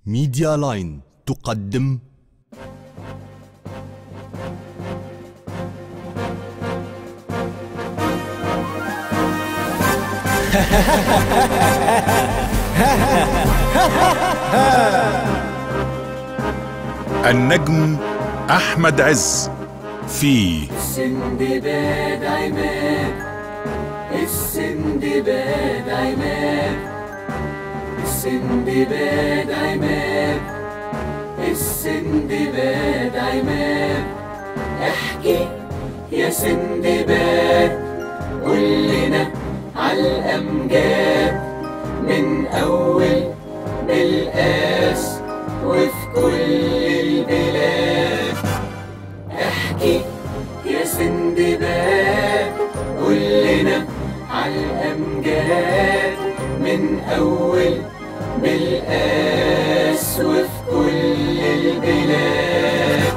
ميديا لاين تقدم النجم أحمد عز في السندباد عماد السندباد عماد السندباد عماد السندباد عماد احكي يا سندباد قول لنا عالأمجاد من أول بالقاس وفي كل البلاد احكي يا سندباد قول لنا عالأمجاد من أول بالقاس وفي كل البلاد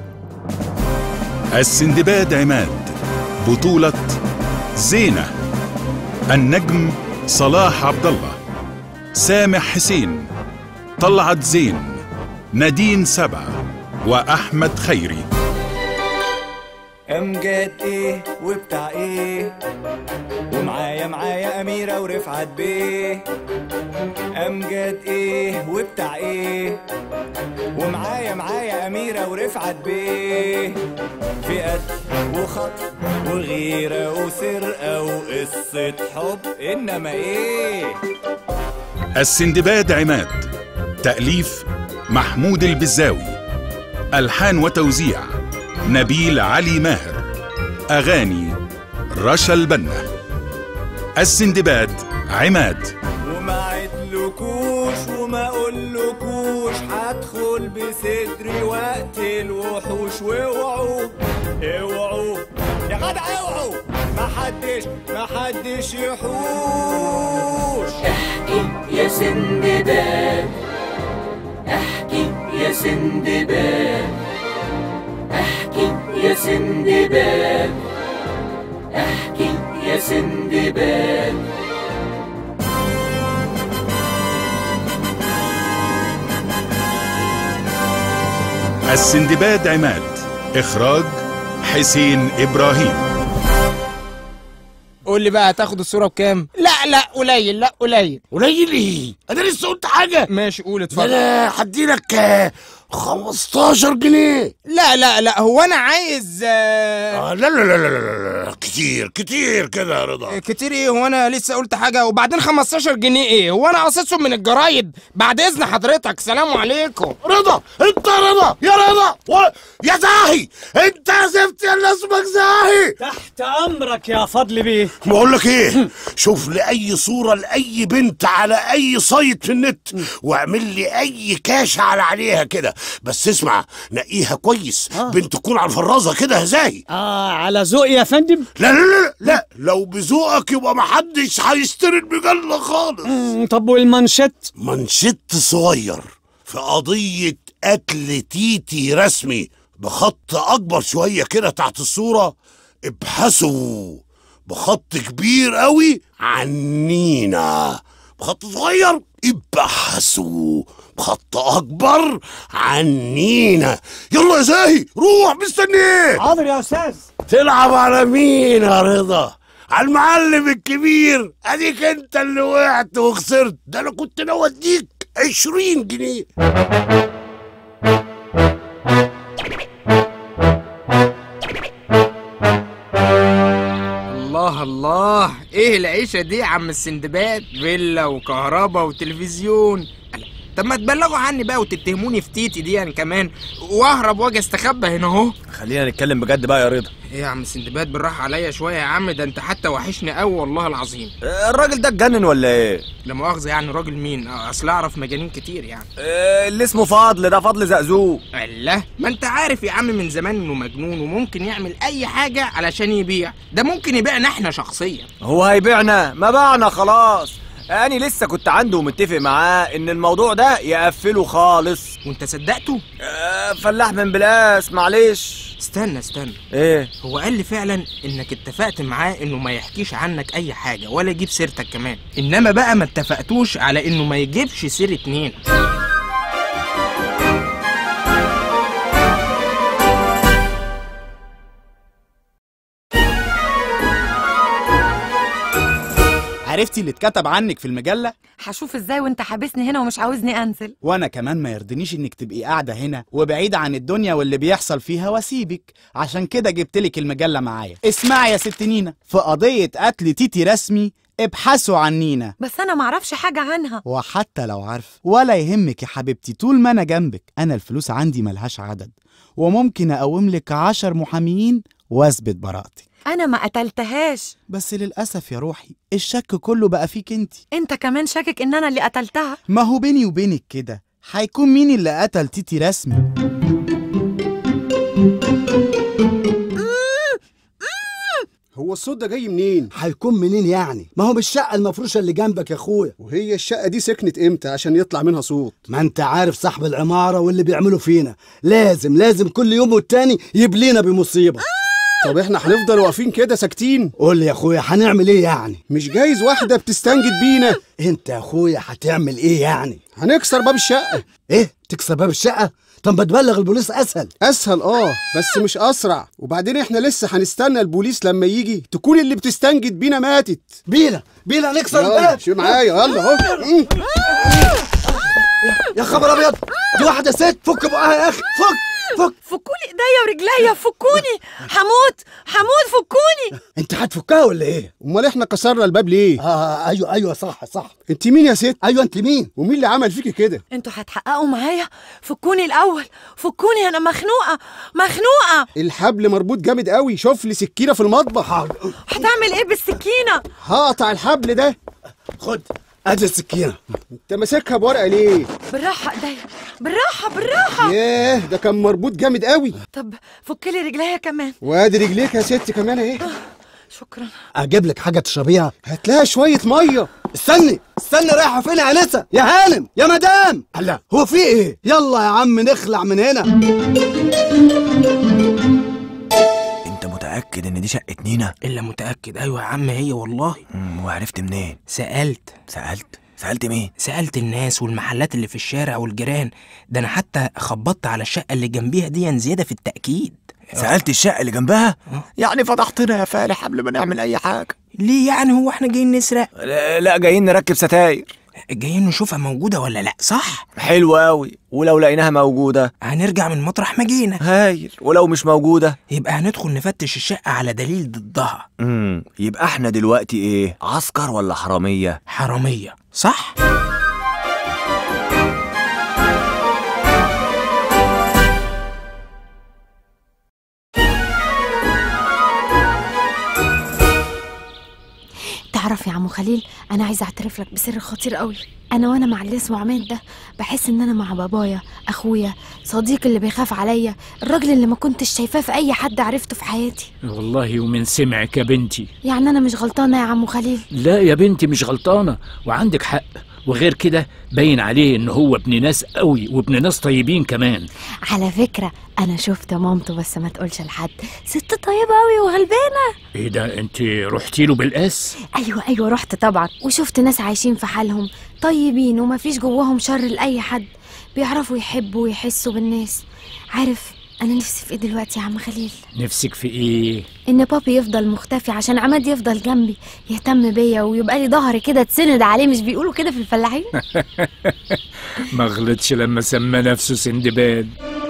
السندباد عماد بطولة زينة النجم صلاح عبد الله سامح حسين طلعت زين نادين سبع وأحمد خيري امجاد ايه وبتاع ايه ومعايا معايا اميرة ورفعت بيه امجاد ايه وبتاع ايه ومعايا معايا اميرة ورفعت بيه في قتل وخطف وغيرة وسرقة وقصة حب انما ايه السندباد عماد تأليف محمود البزاوي ألحان وتوزيع نبيل علي ماهر أغاني رشا البنا السندباد عماد وما عدلكوش وما اقولكوش هدخل بصدري وقت الوحوش واوعوا اوعوا يا جدع اوعوا ما حدش ما حدش يحوش احكي يا سندباد احكي يا سندباد احكي يا سندباد احكي يا سندباد السندباد عماد إخراج حسين إبراهيم قول لي بقى هتاخد الصورة بكام؟ لا لا قليل لا قليل قليل ايه؟ انا لسه قلت حاجه ماشي قول ده اتفضل انا هديلك آه، 15 جنيه لا لا لا هو انا عايز آه، آه لا لا لا لا لا لا كتير كتير كده يا رضا كتير ايه هو انا لسه قلت حاجة وبعدين 15 جنيه ايه؟ هو انا قصصهم من الجرايد بعد اذن حضرتك سلام عليكم رضا انت يا رضا يا رضا و... يا زاهي انت يا زفت يا اللي اسمك زاهي تحت امرك يا فضل بيه بقول لك ايه شوف لي اي صوره لاي بنت على اي سايت في النت واعمل لي اي كاش على عليها كده بس اسمع نقيها كويس بنت تكون على الفرازه كده يا زاهي اه على ذوقي يا فندم لا لا لا لا لو بذوقك يبقى محدش هيشتري المجله خالص مم، طب والمانشيت منشط صغير في قضية قتل تيتي رسمي بخط أكبر شوية كده تحت الصورة ابحثوا بخط كبير قوي عن نينا بخط صغير ابحثوا بخط أكبر عن نينا يلا يا زاهي روح مستنيك حاضر يا استاذ تلعب على مين يا رضا على المعلم الكبير اديك انت اللي وقعت وخسرت ده انا كنت ناوي اديك عشرين جنيه الله الله ايه العيشة دي يا عم السندباد فيلا وكهربا وتلفزيون طب ما تبلغوا عني بقى وتتهموني في تيتي دي يعني كمان واهرب واجي استخبى هنا اهو خلينا نتكلم بجد بقى يا رضا ايه يا عم السندباد بالراحة عليا شوية يا عم ده انت حتى وحشني قوي والله العظيم الراجل ده اتجنن ولا ايه لا مؤاخذة يعني راجل مين اصل اعرف مجانين كتير يعني اللي اسمه فضل ده فضل زقزوق الله ما انت عارف يا عم من زمان انه مجنون وممكن يعمل اي حاجة علشان يبيع ده ممكن يبيعنا احنا شخصيا هو هيبيعنا ما باعنا خلاص أنا لسه كنت عنده ومتفق معاه إن الموضوع ده يقفله خالص وانت صدقته آه، فلاح من بلاس معلش استنى استنى إيه هو قال لي فعلا انك اتفقت معاه انه ما يحكيش عنك اي حاجه ولا يجيب سيرتك كمان انما بقى ما اتفقتوش على انه ما يجيبش سيره اتنين عرفتي اللي اتكتب عنك في المجلة هشوف ازاي وانت حابسني هنا ومش عاوزني انزل وانا كمان ما يرضنيش انك تبقي قاعدة هنا وبعيدة عن الدنيا واللي بيحصل فيها واسيبك عشان كده جبتلك المجلة معايا اسمعي يا ست نينا في قضية قتل تيتي رسمي ابحثوا عن نينا بس انا معرفش حاجة عنها وحتى لو عارف ولا يهمك يا حبيبتي طول ما انا جنبك انا الفلوس عندي ملهاش عدد وممكن اقوم لك عشر محاميين واثبت براءتك انا ما قتلتهاش بس للاسف يا روحي الشك كله بقى فيك انت انت كمان شاكك ان انا اللي قتلتها ما هو بيني وبينك كده هيكون مين اللي قتل تيتي رسمي هو الصوت ده جاي منين؟ هيكون منين يعني؟ ما هو بالشقة المفروشة اللي جنبك يا اخويا وهي الشقة دي سكنت امتى عشان يطلع منها صوت؟ ما انت عارف صاحب العمارة واللي بيعملوا فينا لازم لازم كل يوم والتاني يبلينا بمصيبة طب احنا هنفضل واقفين كده ساكتين؟ قول لي يا اخويا هنعمل ايه يعني؟ مش جايز واحدة بتستنجد بينا انت يا اخويا هتعمل ايه يعني؟ هنكسر باب الشقة ايه؟ تكسر باب الشقة؟ طب ما تبلغ البوليس اسهل اسهل اه بس مش اسرع وبعدين احنا لسه هنستنى البوليس لما يجي تكون اللي بتستنجد بينا ماتت بينا بينا نكسر يلا الباب شو معايا يلا اهو يا خبر ابيض دي واحدة ست فك بقها يا اخي فك فك فكولي ايديا ورجليا فكوني هموت هموت فكوني انت هتفكها ولا ايه؟ امال احنا كسرنا الباب ليه؟ اه ايوه ايوه صح صح انت مين يا ست؟ ايوه انت مين؟ ومين اللي عمل فيكي كده؟ انتوا هتحققوا معايا فكوني الاول فكوني انا مخنوقه مخنوقه الحبل مربوط جامد قوي شوف لي سكينة في المطبخ هتعمل ايه بالسكينه هقطع الحبل ده خد ادي السكينة انت ماسكها بورقة ليه؟ بالراحه ايديا بالراحه بالراحه ياه ده كان مربوط جامد قوي طب فكلي رجليا كمان وادي رجليك يا ست كمان اهي شكرا اجيب لك حاجة تشربيها هات لها شوية مية استني استني رايحة فين يا انسة يا هانم يا مدام الله هو في ايه يلا يا عم نخلع من هنا انت متاكد ان دي شقه نينا الا متاكد ايوه يا عم هي والله مم، وعرفت منين سالت سالت سالت مين سالت الناس والمحلات اللي في الشارع والجيران ده انا حتى خبطت على الشقه اللي جنبيها دي زياده في التاكيد سالت الشقه اللي جنبها يعني فضحتنا يا فالح قبل ما نعمل اي حاجه ليه يعني هو احنا جايين نسرق لا, لا جايين نركب ستاير جايين نشوفها موجوده ولا لا صح حلو قوي ولو لقيناها موجوده هنرجع من مطرح ما جينا هايل ولو مش موجوده يبقى هندخل نفتش الشقه على دليل ضدها امم يبقى احنا دلوقتي ايه عسكر ولا حراميه حراميه صح تعرف يا عمو خليل انا عايزه اعترف لك بسر خطير قوي انا وانا مع اللي اسمه عماد ده بحس ان انا مع بابايا اخويا صديقي اللي بيخاف عليا الراجل اللي ما كنتش شايفاه في اي حد عرفته في حياتي والله ومن سمعك يا بنتي يعني انا مش غلطانه يا عمو خليل لا يا بنتي مش غلطانة وعندك حق وغير كده باين عليه ان هو ابن ناس قوي وابن ناس طيبين كمان على فكره انا شفت مامته بس ما تقولش لحد ست طيبه قوي وغلبانه ايه ده انت رحتي له بالقاس ايوه ايوه رحت طبعا وشفت ناس عايشين في حالهم طيبين ومفيش جواهم شر لاي حد بيعرفوا يحبوا ويحسوا بالناس عارف انا نفسي في ايه دلوقتي يا عم خليل نفسك في ايه ان بابي يفضل مختفي عشان عماد يفضل جنبي يهتم بيا ويبقى لي ظهر كده تسند عليه مش بيقولوا كده في الفلاحين ما غلطش لما سمى نفسه سندباد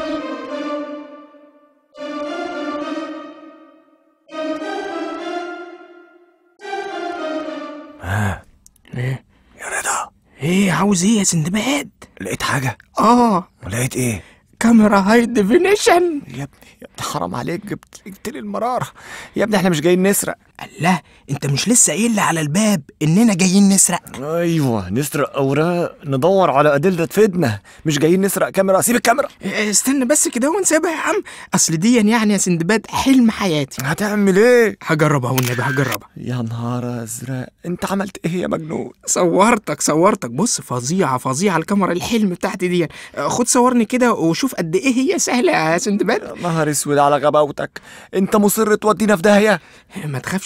ها ايه يا رضا ايه عاوز ايه يا سندباد لقيت حاجه اه لقيت ايه كاميرا هاي ديفينيشن يا ابني يا ابني حرام عليك جبت جبت لي المراره يا ابني احنا مش جايين نسرق الله انت مش لسه قايل لي على الباب اننا جايين نسرق ايوه نسرق اوراق ندور على ادله تفيدنا مش جايين نسرق كاميرا سيب الكاميرا إيه، استنى بس كده ونسيبها يا عم اصل دي يعني يا سندباد حلم حياتي هتعمل ايه هجربها والنبي هجربها يا نهار ازرق انت عملت ايه يا مجنون صورتك صورتك بص فظيعه فظيعه الكاميرا الحلم بتاعتي دي خد صورني كده وشوف قد ايه هي سهله يا سندباد يا نهار اسود على غباوتك انت مصر تودينا في داهيه ما تخافش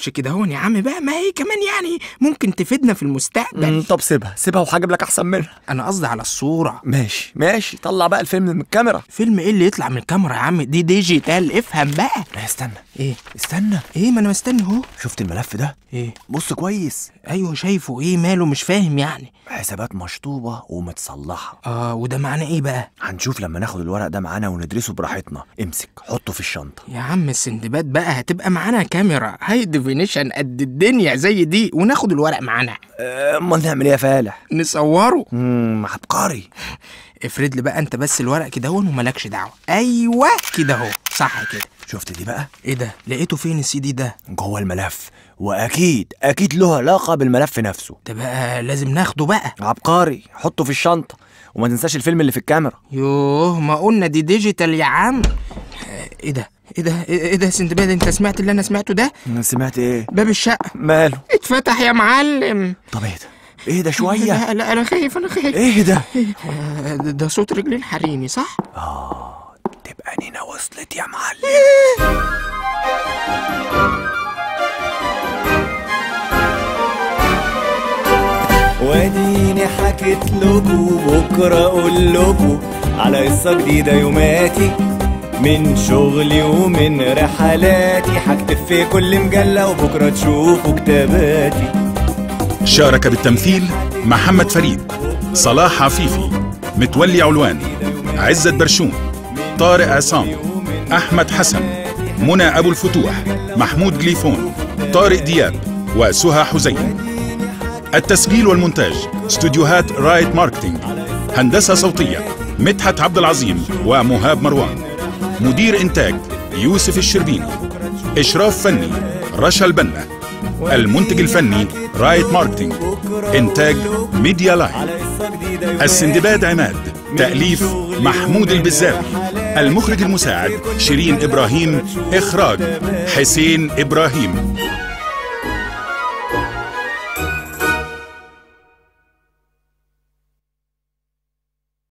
تخافش كده هون يا عم بقى ما هي كمان يعني ممكن تفيدنا في المستقبل مم، طب سيبها سيبها وهجيب لك احسن منها انا قصدي على الصورة ماشي ماشي طلع بقى الفيلم من الكاميرا فيلم ايه اللي يطلع من الكاميرا يا عم دي ديجيتال افهم بقى لا استنى ايه استنى ايه ما انا مستني اهو شفت الملف ده ايه بص كويس ايوه شايفه ايه ماله مش فاهم يعني حسابات مشطوبة ومتصلحة اه وده معناه ايه بقى هنشوف لما ناخد الورق ده معانا وندرسه براحتنا امسك حطه في الشنطة يا عم السندباد بقى هتبقى معانا كاميرا هاي ديفينيشن قد الدنيا زي دي وناخد الورق معانا آه، امال نعمل ايه يا فالح نصوره امم عبقري افرد لي بقى انت بس الورق كده هون ومالكش دعوه ايوه كده اهو صح كده شفت دي بقى ايه ده لقيته فين السي دي ده جوه الملف واكيد اكيد له علاقة بالملف نفسه ده بقى لازم ناخده بقى عبقري حطه في الشنطة وما تنساش الفيلم اللي في الكاميرا يوه ما قلنا دي ديجيتال يا عم آه، ايه ده ايه ده ايه ده يا سندباد انت سمعت اللي انا سمعته ده سمعت ايه باب الشقه ماله اتفتح يا معلم طب ايه ده ايه ده شوية لا لا انا خايف انا خايف ايه ده آه، ده ده صوت رجلين حريمي صح اه تبقى نينا وصلت يا معلم واديني حكيت لكم بكره اقول لكم على قصه جديده يوماتي من شغلي ومن رحلاتي هكتب في كل مجله وبكره تشوفوا كتاباتي شارك بالتمثيل محمد فريد صلاح عفيفي متولي علوان عزت برشوم طارق عصام أحمد حسن منى أبو الفتوح محمود جليفون طارق دياب وسهى حسين التسجيل والمونتاج استوديوهات رايت ماركتينج هندسة صوتية مدحت عبد العظيم ومهاب مروان مدير إنتاج يوسف الشربيني إشراف فني رشا البنا المنتج الفني رايت ماركتينج إنتاج ميديا لاين السندباد عماد تأليف محمود البزاوي المخرج المساعد شيرين إبراهيم إخراج حسين إبراهيم